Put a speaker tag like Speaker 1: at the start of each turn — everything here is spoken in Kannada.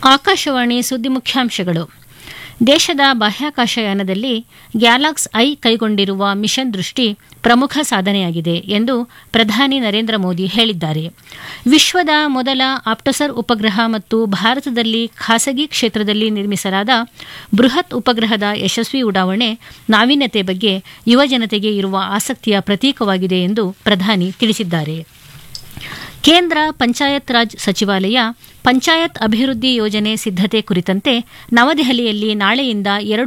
Speaker 1: ಆಕಾಶವಾಣಿ ಸುದ್ದಿ ಮುಖ್ಯಾಂಶಗಳು ದೇಶದ ಬಾಹ್ಯಾಕಾಶಯಾನದಲ್ಲಿ ಗ್ಯಾಲಾಕ್ಸ್ ಐ ಕೈಗೊಂಡಿರುವ ಮಿಷನ್ ದೃಷ್ಟಿ ಪ್ರಮುಖ ಸಾಧನೆಯಾಗಿದೆ ಎಂದು ಪ್ರಧಾನಿ ನರೇಂದ್ರ ಮೋದಿ ಹೇಳಿದ್ದಾರೆ ವಿಶ್ವದ ಮೊದಲ ಆಪ್ಟಸರ್ ಉಪಗ್ರಹ ಮತ್ತು ಭಾರತದಲ್ಲಿ ಖಾಸಗಿ ಕ್ಷೇತ್ರದಲ್ಲಿ ನಿರ್ಮಿಸಲಾದ ಬೃಹತ್ ಉಪಗ್ರಹದ ಯಶಸ್ವಿ ಉಡಾವಣೆ ನಾವೀನ್ಯತೆ ಬಗ್ಗೆ ಯುವಜನತೆಗೆ ಇರುವ ಆಸಕ್ತಿಯ ಪ್ರತೀಕವಾಗಿದೆ ಎಂದು ಪ್ರಧಾನಿ ತಿಳಿಸಿದ್ದಾರೆ ಕೇಂದ್ರ ಪಂಚಾಯತ್ ರಾಜ್ ಸಚಿವಾಲಯ ಪಂಚಾಯತ್ ಅಭಿವೃದ್ಧಿ ಯೋಜನೆ ಸಿದ್ದತೆ ಕುರಿತಂತೆ ನವದೆಹಲಿಯಲ್ಲಿ ನಾಳೆಯಿಂದ ಎರಡು